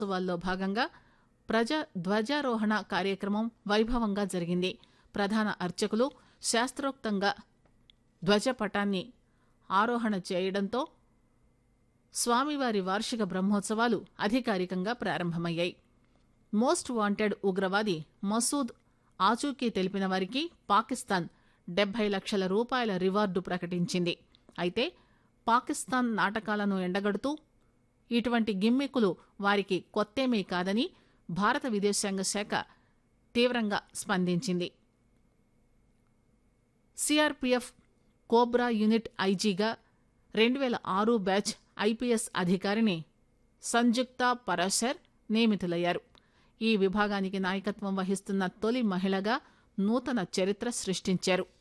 ఉత్సవాల్లో భాగంగా ప్రజా ధ్వజారోహణ కార్యక్రమం వైభవంగా జరిగింది ప్రధాన అర్చకులు శాస్త్రోక్తంగా ధ్వజపటాన్ని ఆరోహణ చేయడంతో స్వామివారి వార్షిక బ్రహ్మోత్సవాలు అధికారికంగా ప్రారంభమయ్యాయి మోస్ట్ వాంటెడ్ ఉగ్రవాది మసూద్ ఆచూకీ తెలిపిన వారికి పాకిస్తాన్ డెబ్బై లక్షల రూపాయల రివార్డు ప్రకటించింది అయితే పాకిస్తాన్ నాటకాలను ఎండగడుతూ ఇటువంటి గిమ్మికులు వారికి కొత్తేమీ కాదని భారత విదేశాంగ శాఖ తీవ్రంగా స్పందించింది సిఆర్పీఎఫ్ కోబ్రా యూనిట్ ఐజీగా రెండు వేల ఆరు బ్యాచ్ ఐపీఎస్ అధికారిని సంజుక్త పరాశర్ నియమితులయ్యారు ఈ విభాగానికి నాయకత్వం వహిస్తున్న తొలి మహిళగా నూతన చరిత్ర సృష్టించారు